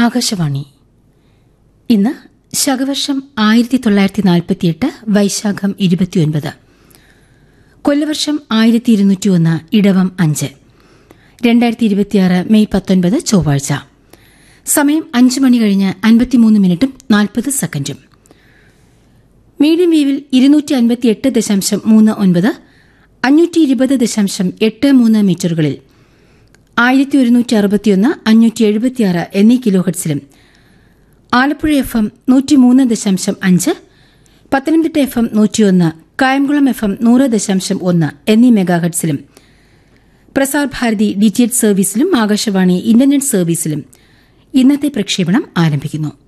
ആകാശവാണി ഇന്ന് ശകവർഷം ആയിരത്തി തൊള്ളായിരത്തി നാൽപ്പത്തിയെട്ട് വൈശാഖം ഇരുപത്തിയൊൻപത് കൊല്ലവർഷം ആയിരത്തി ഇരുന്നൂറ്റി ഒന്ന് ഇടവം അഞ്ച് രണ്ടായിരത്തി ഇരുപത്തിയാറ് മെയ് പത്തൊൻപത് ചൊവ്വാഴ്ച സമയം അഞ്ച് മണി കഴിഞ്ഞ് അൻപത്തിമൂന്ന് മിനിറ്റും നാൽപ്പത് സെക്കൻഡും മീഡിയം വേവിൽ ഇരുന്നൂറ്റി അൻപത്തിയെട്ട് ദശാംശം മൂന്ന് ഒൻപത് അഞ്ഞൂറ്റി ഇരുപത് ദശാംശം എട്ട് മൂന്ന് മീറ്ററുകളിൽ ആയിരത്തി ഒരുന്നൂറ്റി അറുപത്തിയൊന്ന് അഞ്ഞൂറ്റി എഴുപത്തിയാറ് എന്നീ കിലോ ഹെഡ്സിലും ആലപ്പുഴ എഫ് എം നൂറ്റിമൂന്ന് ദശാംശം അഞ്ച് പത്തനംതിട്ട എഫ് എം നൂറ്റിയൊന്ന് കായംകുളം എഫ് എം നൂറ് ദശാംശം ഒന്ന് എന്നീ മെഗാഹെഡ്സിലും പ്രസാർ ഭാരതി ഡിറ്റിഎച്ച് സർവീസിലും ആകാശവാണി ഇന്റർനെറ്റ് സർവീസിലും ഇന്നത്തെ പ്രക്ഷേപണം ആരംഭിക്കുന്നു